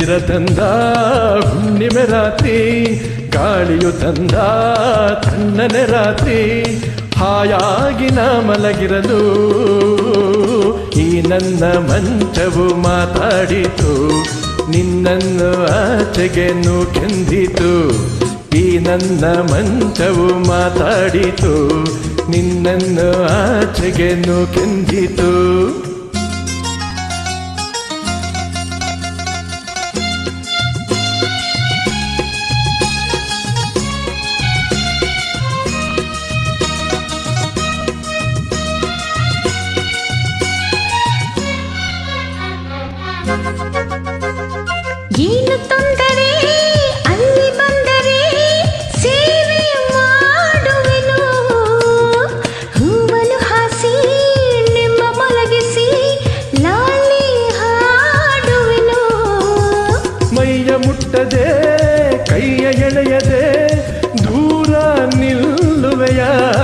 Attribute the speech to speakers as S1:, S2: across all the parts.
S1: ಚಂದಿರ ತಂದ ಹುಣ್ಣಿಮೆ ರಾತ್ರಿ ಗಾಳಿಯು ತಂದ ತಣ್ಣನೆ ರಾತ್ರಿ ಹಾಯಾಗಿ ನಾ ಮಲಗಿರಲು ಈ ನನ್ನ ಮಂಚವು ಮಾತಾಡಿತು ನಿನ್ನನ್ನು ಆಚೆಗೆ ಕೆಂದಿತು ಈ ನನ್ನ ಮಂಚವು ಮಾತಾಡಿತು ನಿನ್ನನ್ನು ಆಚೆಗೆ ಕೆಂದಿತು
S2: ಏನು ತೊಂದರೆ ಅಲ್ಲಿ ಬಂದರೆ ಸೇವೆ ಮಾಡುವೆನು ಹೂವನ್ನು ಹಾಸಿ ನಿಮ್ಮ ಮಲಗಿಸಿ ಲಾಲಿ ಹಾಡುವೆನು
S1: ಮೈಯ ಮುಟ್ಟದೆ ಕೈಯ ಎಳೆಯದೆ ದೂರ ನಿಲ್ಲುವೆಯ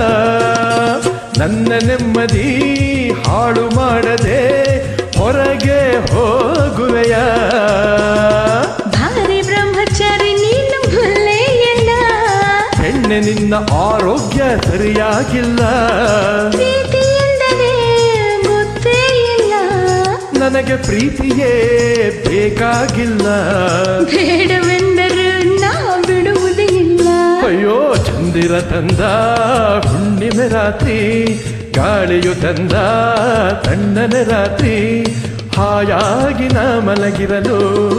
S1: ನನ್ನ ನೆಮ್ಮದಿ ಹಾಳು ಮಾಡದೆ ಹೊರಗೆ ಹೋಗುವೆಯ
S2: ಭಾರಿ ಬ್ರಹ್ಮಚಾರಿ ನೀನು ಭುಲ್ಲೆಯಲ್ಲ
S1: ಹೆಣ್ಣೆ ನಿನ್ನ ಆರೋಗ್ಯ ಸರಿಯಾಗಿಲ್ಲ
S2: ಪ್ರೀತಿ ಎಂದರೆ ಗೊತ್ತೇ ಇಲ್ಲ
S1: ನನಗೆ ಪ್ರೀತಿಯೇ ಬೇಕಾಗಿಲ್ಲ
S2: ಬೇಡವೆಂದರೂ ನಾ ಬಿಡುವುದೇ ಇಲ್ಲ
S1: ಅಯ್ಯೋ ಚಂದಿರ ತಂದ ಹುಣ್ಣಿಮೆ ರಾತ್ರಿ ಗಾಳಿಯು ತಂದ ತಣ್ಣನೆ ರಾತ್ರಿ ಹಾಯಾಗಿ ನಾ ಮಲಗಿರಲು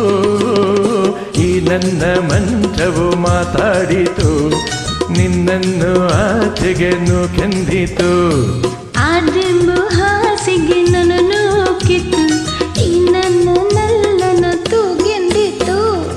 S1: ಈ ನನ್ನ ಮಂಚವು ಮಾತಾಡಿತು ನಿನ್ನನ್ನು ಆಚೆಗೆ ಕೆಂದಿತು
S2: ಆದೆಂಬು ಹಾಸಿಗೆ ನನ್ನನ್ನು ಕಿತ್ತು ಈ ನನ್ನ ನಲ್ಲನ ತೂಗೆಂದಿತು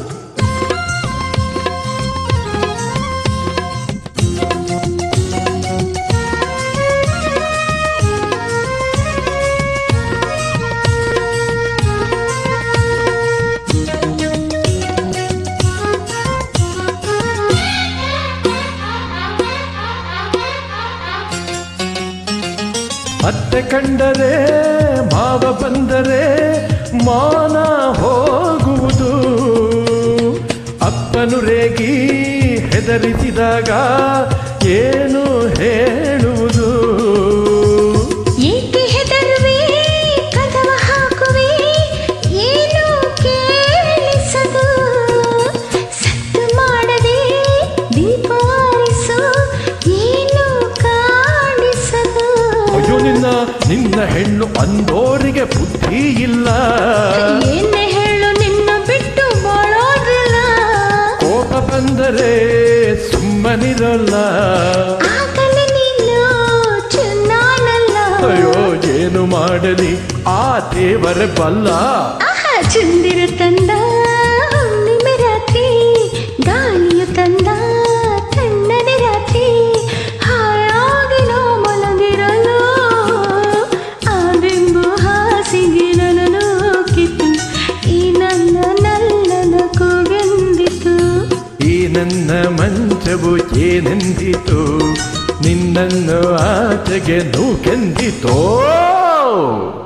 S1: ಅತ್ತೆ ಕಂಡರೆ ಮಾವ ಬಂದರೆ ಮಾನ ಹೋಗುವುದು ಅಪ್ಪನು ರೇಗಿ ಹೆದರಿಸಿದಾಗ ಏನು ಹೇಳುವುದು
S2: ಏಕೆ ಹೆದರುವೆ ಕದವ ಹಾಕುವೆ ಏನು ಕೇಳಿಸದು ಸತ್ತು ಮಾಡದೆ ದೀಪ ಆರಿಸು ಏನು ಕಾಣಿಸದು
S1: ಅಯ್ಯೋ ನಿನ್ನ ನಿನ್ನ ಹೆಣ್ಣು ಅಂದೋರಿಗೆ ಬುದ್ಧಿ ಇಲ್ಲ
S2: ಏನೇ ಹೇಳು ನಿನ್ನ ಬಿಟ್ಟು ಬಾಳೋದಿಲ್ಲ
S1: ಕೋಪ ಬಂದರೆ ಸುಮ್ಮನಿರಲ್ಲ
S2: ಆಗಲೇ ನೀನು ಚೆನ್ನಾನಲ್ಲ
S1: ಅಯ್ಯೋ ಏನು ಮಾಡಲಿ ಆ ದೇವರ ಬಲ್ಲ
S2: ಆಹಾ ಚಂದಿರ ತಂದ ಹುಣ್ಣಿಮೆ ರಾತ್ರಿ ಗಾಳಿಯು ತಂದ ತಣ್ಣನೆ ರಾತ್ರಿ ಹಾಯಾಗಿ ನಾ ಮಲಗಿರಲು ಆದೆಂಬು ಹಾಸಿಗೆ ನನ್ನನ್ನು ಕಿತ್ತು ಈ ನನ್ನ ನಲ್ಲನ ಕೂಗೆಂದಿತು
S1: ಈ ನನ್ನ ಮಂಚವು ಏನೆಂದಿತು ನಿನ್ನನ್ನು ಆಚೆಗೆ ನೂಕೆಂದಿತೋ